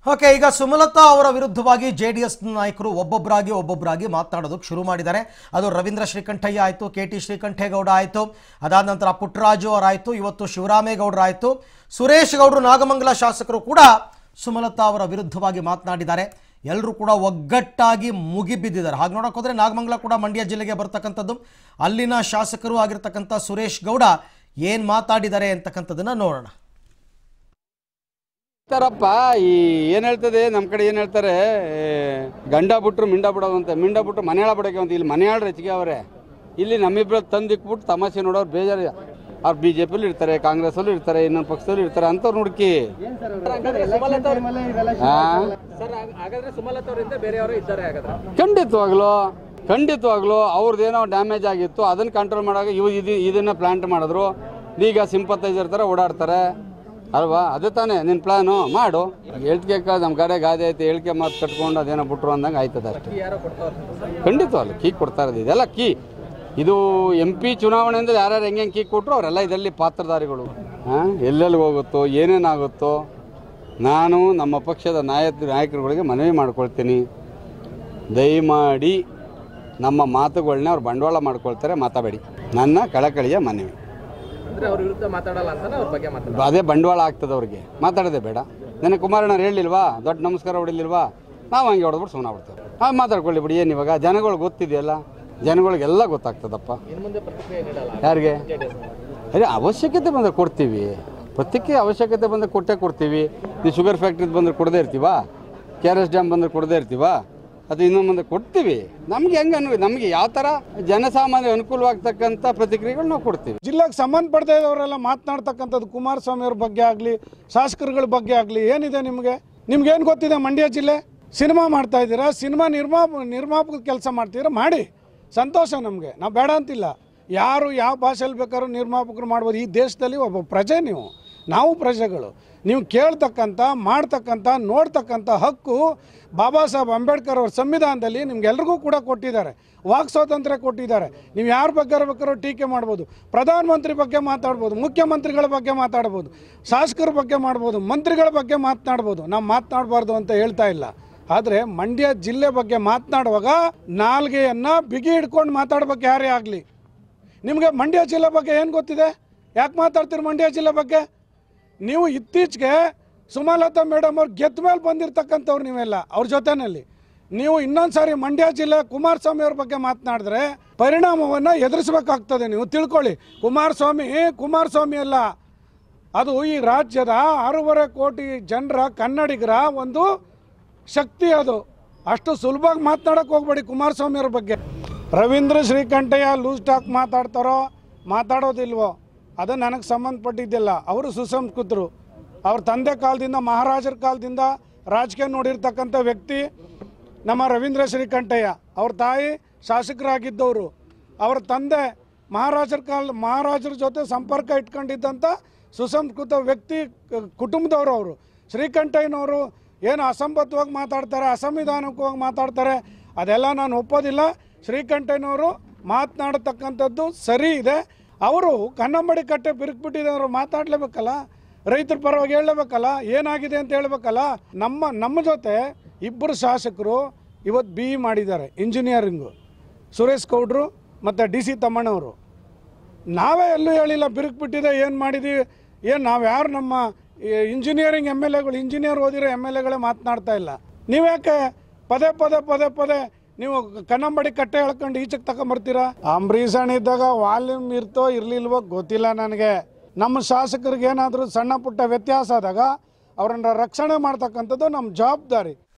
okay ಈಗ ಸುಮಲತಾ ಅವರ ವಿರುದ್ಧವಾಗಿ ಜೆ ಡಿ ಎಸ್ ನಾಯಕರು ಒಬ್ಬೊಬ್ಬರಾಗಿ ಒಬ್ಬೊಬ್ಬರಾಗಿ ಮಾತನಾಡೋದಕ್ಕೆ ಶುರು ಮಾಡಿದ್ದಾರೆ ಅದು ರವೀಂದ್ರ ಶ್ರೀಕಂಠಯ್ಯ ಆಯಿತು ಕೆ ಟಿ ಶ್ರೀಕಂಠೇಗೌಡ ಆಯಿತು ಅದಾದ ನಂತರ ಪುಟ್ಟರಾಜು ಅವರಾಯಿತು ಇವತ್ತು ಶಿವರಾಮೇಗೌಡರಾಯಿತು ಸುರೇಶ್ ಗೌಡರು ನಾಗಮಂಗಲ ಶಾಸಕರು ಕೂಡ ಸುಮಲತಾ ಅವರ ವಿರುದ್ಧವಾಗಿ ಮಾತನಾಡಿದ್ದಾರೆ ಎಲ್ಲರೂ ಕೂಡ ಒಗ್ಗಟ್ಟಾಗಿ ಮುಗಿಬಿದ್ದಿದ್ದಾರೆ ಹಾಗೆ ನೋಡೋಕೆ ಹೋದರೆ ನಾಗಮಂಗಲ ಕೂಡ ಮಂಡ್ಯ ಜಿಲ್ಲೆಗೆ ಬರ್ತಕ್ಕಂಥದ್ದು ಅಲ್ಲಿನ ಶಾಸಕರು ಆಗಿರ್ತಕ್ಕಂಥ ಸುರೇಶ್ ಗೌಡ ಏನು ಮಾತಾಡಿದ್ದಾರೆ ಅಂತಕ್ಕಂಥದ್ದನ್ನು ನೋಡೋಣ ಹೇಳ್ತಾರಪ್ಪ ಈ ಏನ್ ಹೇಳ್ತದೆ ನಮ್ಮ ಕಡೆ ಏನ್ ಹೇಳ್ತಾರೆ ಏ, ಗಂಡ ಬಿಟ್ರು ಮಿಂಡ ಬಿಡೋದು ಅಂತ ಮಿಂಡ ಬಿಟ್ರು ಮನೆಯಾಳ ಬಿಡೋಕೆ ಅಂತ ಇಲ್ಲಿ ಮನೆಯಾಳ್ರು ಹೆಚ್ಚಿಗೆ ಅವರೇ ಇಲ್ಲಿ ನಮ್ಮಿಬ್ಬರು ತಂದಿಕ್ಬಿಟ್ಟು ತಮಾಷೆ ನೋಡೋರು ಬೇಜಾರು ಅವ್ರು ಬಿ ಜೆ ಪಿಲಿ ಇರ್ತಾರೆ ಕಾಂಗ್ರೆಸ್ಸಲ್ಲೂ ಇರ್ತಾರೆ ಇನ್ನೊಂದು ಪಕ್ಷದಲ್ಲೂ ಇರ್ತಾರೆ ಅಂಥವ್ರು ಹುಡುಕಿ ಹಾ ಹಾಗಾದ್ರೆ ಸುಮಲತಾ ಅವರಿಂದ ಬೇರೆಯವರು ಇದ್ದಾರೆ ಹಾಗಾದ್ರೆ ಖಂಡಿತವಾಗ್ಲು ಖಂಡಿತವಾಗ್ಲು ಅವ್ರದ್ದೇನೋ ಡ್ಯಾಮೇಜ್ ಆಗಿತ್ತು ಅದನ್ನ ಕಂಟ್ರೋಲ್ ಮಾಡಾಗ ಇವು ಇದು ಇದನ್ನ ಪ್ಲಾಂಟ್ ಮಾಡಿದ್ರು ಈಗ ಸಿಂಪತೈಸರ್ ಥರ ಓಡಾಡ್ತಾರೆ ಅಲ್ವಾ ಅದೇ ತಾನೇ ನಿನ್ನ ಪ್ಲಾನು ಮಾಡು ಹೇಳ್ಕೆ ನಮ್ಮ ಕಡೆ ಗಾದೆ ಐತೆ ಹೇಳ್ಕೆ ಮಾತು ಕಟ್ಕೊಂಡು ಅದೇನೋ ಬಿಟ್ರು ಅಂದಂಗೆ ಆಯ್ತದ ಅಷ್ಟೇ ಯಾರೋ ಕೊಡ್ತಾವ್ರೆ ಖಂಡಿತವಲ್ಲ ಕೀ ಕೊಡ್ತಾ ಇರೋದು ಇದೆಲ್ಲ ಕೀ ಇದು ಎಂ ಪಿ ಚುನಾವಣೆ ಅಂದ್ರೆ ಯಾರ್ಯಾರು ಹೆಂಗೆ ಕೀ ಕೊಟ್ಟರು ಅವರೆಲ್ಲ ಇದರಲ್ಲಿ ಪಾತ್ರಧಾರಿಗಳು ಹಾಂ ಎಲ್ಲೆಲ್ಲಿ ಹೋಗುತ್ತೋ ಏನೇನಾಗುತ್ತೋ ನಾನು ನಮ್ಮ ಪಕ್ಷದ ನಾಯಕ ನಾಯಕರುಗಳಿಗೆ ಮನವಿ ಮಾಡ್ಕೊಳ್ತೀನಿ ದಯಮಾಡಿ ನಮ್ಮ ಮಾತುಗಳನ್ನ ಅವ್ರು ಬಂಡವಾಳ ಮಾಡ್ಕೊಳ್ತಾರೆ ಮಾತಾಬೇಡಿ ನನ್ನ ಕಳಕಳಿಯ ಮನವಿ ಅಂದ್ರೆ ಅವ್ರ ವಿರುದ್ಧ ಮಾತಾಡಲ್ಲ ಅಂತಾನೆ ಅವ್ರ ಬಗ್ಗೆ ಮಾತಾಡ ಅದೇ ಬಂಡವಾಳ ಆಗ್ತದೆ ಅವ್ರಿಗೆ ಮಾತಾಡೋದೇ ಬೇಡ ನನಗೆ ಕುಮಾರಣ್ಣವ್ರು ಹೇಳಿಲ್ವಾ ದೊಡ್ಡ ನಮಸ್ಕಾರ ಹೊಡಿಲಿಲ್ವಾ ನಾವು ಹಂಗೆ ಹೊಡೆದ್ಬಿಟ್ಟು ಸುಮ್ಮನೆ ಆಗ್ಬಿಡ್ತೇವೆ ಹಾಂ ಮಾತಾಡ್ಕೊಳ್ಳಿ ಬಿಡಿ ಏನು ಇವಾಗ ಜನಗಳು ಗೊತ್ತಿದೆಯಲ್ಲ ಜನಗಳಿಗೆಲ್ಲ ಗೊತ್ತಾಗ್ತದಪ್ಪ ಇನ್ ಮುಂದೆ ಪ್ರತಿಕ್ರಿಯೆ ನೀಡಲ್ಲ ಯಾರಿಗೆ ಅದೇ ಅವಶ್ಯಕತೆ ಬಂದರೆ ಕೊಡ್ತೀವಿ ಪ್ರತಿಕ್ರಿಯೆ ಅವಶ್ಯಕತೆ ಬಂದರೆ ಕೊಟ್ಟೇ ಕೊಡ್ತೀವಿ ಈ ಶುಗರ್ ಫ್ಯಾಕ್ಟ್ರಿದು ಬಂದರೆ ಕೊಡದೇ ಇರ್ತೀವಾ ಕೆ ಆರ್ ಎಸ್ ಡ್ಯಾಮ್ ಬಂದರೆ ಕೊಡದೇ ಇರ್ತೀವಾ ಅದು ಇನ್ನೊಂದು ಬಂದರೆ ಕೊಡ್ತೀವಿ ನಮ್ಗೆ ಹೆಂಗೆ ಅನು ನಮಗೆ ಯಾವ ಥರ ಜನಸಾಮಾನ್ಯ ಅನುಕೂಲವಾಗ್ತಕ್ಕಂಥ ಪ್ರತಿಕ್ರಿಯೆಗಳು ನಾವು ಕೊಡ್ತೀವಿ ಜಿಲ್ಲೆಗೆ ಸಂಬಂಧಪಡದೇ ಇದ್ದವರೆಲ್ಲ ಮಾತನಾಡ್ತಕ್ಕಂಥದ್ದು ಕುಮಾರಸ್ವಾಮಿ ಅವ್ರ ಬಗ್ಗೆ ಆಗಲಿ ಶಾಸಕರುಗಳ ಬಗ್ಗೆ ಆಗಲಿ ಏನಿದೆ ನಿಮಗೆ ನಿಮ್ಗೇನು ಗೊತ್ತಿದೆ ಮಂಡ್ಯ ಜಿಲ್ಲೆ ಸಿನಿಮಾ ಮಾಡ್ತಾ ಇದ್ದೀರಾ ಸಿನಿಮಾ ನಿರ್ಮಾಪ ನಿರ್ಮಾಪಕ ಕೆಲಸ ಮಾಡ್ತೀರಾ ಮಾಡಿ ಸಂತೋಷ ನಮಗೆ ನಾವು ಬೇಡ ಅಂತಿಲ್ಲ ಯಾರು ಯಾವ ಭಾಷೆಯಲ್ಲಿ ಬೇಕಾದ್ರೂ ನಿರ್ಮಾಪಕರು ಮಾಡ್ಬೋದು ಈ ದೇಶದಲ್ಲಿ ಒಬ್ಬ ಪ್ರಜೆ ನೀವು ನಾವು ಪ್ರಜೆಗಳು ನೀವು ಕೇಳ್ತಕ್ಕಂಥ ಮಾಡ್ತಕ್ಕಂಥ ನೋಡ್ತಕ್ಕಂಥ ಹಕ್ಕು ಬಾಬಾ ಸಾಹೇಬ್ ಅಂಬೇಡ್ಕರ್ ಅವ್ರ ಸಂವಿಧಾನದಲ್ಲಿ ನಿಮ್ಗೆಲ್ರಿಗೂ ಕೂಡ ಕೊಟ್ಟಿದ್ದಾರೆ ವಾಕ್ ಸ್ವಾತಂತ್ರ್ಯ ಕೊಟ್ಟಿದ್ದಾರೆ ನೀವು ಯಾರ ಬಗ್ಗೆ ಬೇಕಾದ್ರೂ ಟೀಕೆ ಮಾಡ್ಬೋದು ಪ್ರಧಾನಮಂತ್ರಿ ಬಗ್ಗೆ ಮಾತಾಡ್ಬೋದು ಮುಖ್ಯಮಂತ್ರಿಗಳ ಬಗ್ಗೆ ಮಾತಾಡ್ಬೋದು ಶಾಸಕರ ಬಗ್ಗೆ ಮಾಡ್ಬೋದು ಮಂತ್ರಿಗಳ ಬಗ್ಗೆ ಮಾತನಾಡ್ಬೋದು ನಾವು ಮಾತನಾಡಬಾರ್ದು ಅಂತ ಹೇಳ್ತಾ ಇಲ್ಲ ಆದರೆ ಮಂಡ್ಯ ಜಿಲ್ಲೆ ಬಗ್ಗೆ ಮಾತನಾಡುವಾಗ ನಾಲ್ಗೆಯನ್ನು ಬಿಗಿ ಹಿಡ್ಕೊಂಡು ಮಾತಾಡ್ಬೇಕು ಯಾರೇ ಆಗಲಿ ನಿಮಗೆ ಮಂಡ್ಯ ಜಿಲ್ಲೆ ಬಗ್ಗೆ ಏನು ಗೊತ್ತಿದೆ ಯಾಕೆ ಮಾತಾಡ್ತೀರಿ ಮಂಡ್ಯ ಜಿಲ್ಲೆ ಬಗ್ಗೆ ನೀವು ಇತ್ತೀಚೆಗೆ ಸುಮಲತಾ ಮೇಡಮ್ ಅವ್ರು ಗೆದ್ದ ಮೇಲೆ ಬಂದಿರತಕ್ಕಂಥವ್ರು ನೀವೆಲ್ಲ ಅವ್ರ ಜೊತೆನಲ್ಲಿ ನೀವು ಇನ್ನೊಂದು ಸಾರಿ ಮಂಡ್ಯ ಜಿಲ್ಲೆ ಕುಮಾರಸ್ವಾಮಿ ಅವ್ರ ಬಗ್ಗೆ ಮಾತನಾಡಿದ್ರೆ ಪರಿಣಾಮವನ್ನು ಎದುರಿಸಬೇಕಾಗ್ತದೆ ನೀವು ತಿಳ್ಕೊಳ್ಳಿ ಕುಮಾರಸ್ವಾಮಿ ಕುಮಾರಸ್ವಾಮಿ ಅಲ್ಲ ಅದು ಈ ರಾಜ್ಯದ ಆರೂವರೆ ಕೋಟಿ ಜನರ ಕನ್ನಡಿಗರ ಒಂದು ಶಕ್ತಿ ಅದು ಅಷ್ಟು ಸುಲಭವಾಗಿ ಮಾತನಾಡಕ್ಕೆ ಹೋಗ್ಬೇಡಿ ಕುಮಾರಸ್ವಾಮಿ ಅವ್ರ ಬಗ್ಗೆ ರವೀಂದ್ರ ಶ್ರೀಕಂಠಯ್ಯ ಲೂಸ್ ಟಾಕ್ ಮಾತಾಡ್ತಾರೋ ಮಾತಾಡೋದಿಲ್ವೋ ಅದು ನನಗೆ ಸಂಬಂಧಪಟ್ಟಿದ್ದಿಲ್ಲ ಅವರು ಸುಸಂಸ್ಕೃತರು ಅವ್ರ ತಂದೆ ಕಾಲದಿಂದ ಮಹಾರಾಜರ ಕಾಲದಿಂದ ರಾಜಕೀಯ ನೋಡಿರ್ತಕ್ಕಂಥ ವ್ಯಕ್ತಿ ನಮ್ಮ ರವೀಂದ್ರ ಶ್ರೀಕಂಠಯ್ಯ ಅವ್ರ ತಾಯಿ ಶಾಸಕರಾಗಿದ್ದವರು ಅವ್ರ ತಂದೆ ಮಹಾರಾಜರ ಕಾಲ ಮಹಾರಾಜರ ಜೊತೆ ಸಂಪರ್ಕ ಇಟ್ಕೊಂಡಿದ್ದಂಥ ಸುಸಂಸ್ಕೃತ ವ್ಯಕ್ತಿ ಕ- ಕುಟುಂಬದವರು ಅವರು ಶ್ರೀಕಂಠಯ್ಯನವರು ಏನು ಅಸಂಬದ್ಧವಾಗಿ ಮಾತಾಡ್ತಾರೆ ಅಸಂವಿಧಾನಿಕವಾಗಿ ಮಾತಾಡ್ತಾರೆ ಅದೆಲ್ಲ ನಾನು ಒಪ್ಪೋದಿಲ್ಲ ಶ್ರೀಕಂಠಯ್ಯನವರು ಮಾತನಾಡತಕ್ಕಂಥದ್ದು ಸರಿ ಇದೆ ಅವರು ಕನ್ನಂಬಡಿ ಕಟ್ಟೆ ಬಿರುಕ್ಬಿಟ್ಟಿದ್ದಾರೆ ಮಾತಾಡಲೇಬೇಕಲ್ಲ ರೈತರ ಪರವಾಗಿ ಹೇಳಬೇಕಲ್ಲ ಏನಾಗಿದೆ ಅಂತ ಹೇಳಬೇಕಲ್ಲ ನಮ್ಮ ನಮ್ಮ ಜೊತೆ ಇಬ್ಬರು ಶಾಸಕರು ಇವತ್ತು ಬಿ ಇ ಮಾಡಿದ್ದಾರೆ ಇಂಜಿನಿಯರಿಂಗು ಸುರೇಶ್ ಗೌಡ್ರು ಮತ್ತು ಡಿ ಸಿ ತಮ್ಮಣ್ಣವರು ನಾವೇ ಎಲ್ಲೂ ಹೇಳಿಲ್ಲ ಬಿರುಕು ಬಿಟ್ಟಿದೆ ಏನು ಮಾಡಿದ್ದೀವಿ ಏನು ನಾವು ಯಾರು ನಮ್ಮ ಇಂಜಿನಿಯರಿಂಗ್ ಎಮ್ ಎಲ್ ಎಗಳು ಇಂಜಿನಿಯರ್ ಓದಿರೋ ಎಮ್ ಎಲ್ ಎಗಳೇ ಮಾತನಾಡ್ತಾ ಇಲ್ಲ ನೀವ್ಯಾಕೆ ಪದೇ ಪದೇ ಪದೇ ಪದೇ ನೀವು ಕನ್ನಂಬಡಿ ಕಟ್ಟೆ ಹೇಳ್ಕೊಂಡು ಈಚೆಗೆ ತಗೊಂಬರ್ತೀರಾ ಅಂಬರೀಷ್ ಅಣ್ಣ ಇದ್ದಾಗ ವಾಲ್ಯೂಮ್ ಇರ್ತೋ ಇರಲಿಲ್ವೋ ಗೊತ್ತಿಲ್ಲ ನನಗೆ ನಮ್ಮ ಶಾಸಕರಿಗೆ ಏನಾದರೂ ಸಣ್ಣ ಪುಟ್ಟ ವ್ಯತ್ಯಾಸ ಆದಾಗ ಅವರನ್ನ ರಕ್ಷಣೆ ಮಾಡ್ತಕ್ಕಂಥದ್ದು ನಮ್ಮ ಜವಾಬ್ದಾರಿ